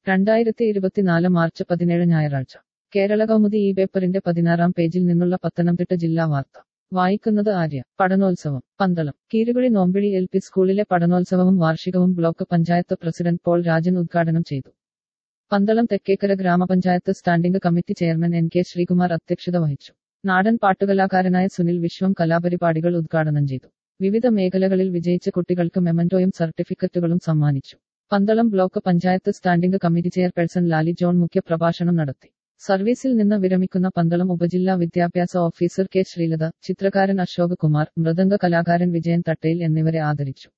രണ്ടായിരത്തി ഇരുപത്തിനാല് മാർച്ച് പതിനേഴ് ഞായറാഴ്ച കേരള കൗമുദി ഈ പേപ്പറിന്റെ പതിനാറാം പേജിൽ നിന്നുള്ള പത്തനംതിട്ട ജില്ലാ വാർത്ത വായിക്കുന്നത് ആര്യ പഠനോത്സവം പന്തളം കീരുകുഴി നോമ്പിഴി എൽ പി സ്കൂളിലെ പഠനോത്സവവും വാർഷികവും block panchayat president Paul Rajan ഉദ്ഘാടനം ചെയ്തു പന്തളം തെക്കേക്കര ഗ്രാമപഞ്ചായത്ത് standing committee chairman N K Sreekumar അധ്യക്ഷത വഹിച്ചു നാടൻ പാട്ടുകലാകാരനായ സുനിൽ വിശ്വം കലാപരിപാടികൾ ഉദ്ഘാടനം ചെയ്തു വിവിധ മേഖലകളിൽ വിജയിച്ച കുട്ടികൾക്ക് മെമന്റോയും സർട്ടിഫിക്കറ്റുകളും സമ്മാനിച്ചു Pandalam block panchayat standing committee chairperson Lali John മുഖ്യപ്രഭാഷണം നടത്തി സർവീസിൽ നിന്ന് വിരമിക്കുന്ന പന്തളം ഉപജില്ലാ വിദ്യാഭ്യാസ ഓഫീസർ കെ ശ്രീലത ചിത്രകാരൻ അശോക് കുമാർ മൃദംഗ കലാകാരൻ വിജയൻ തട്ടയിൽ എന്നിവരെ ആദരിച്ചു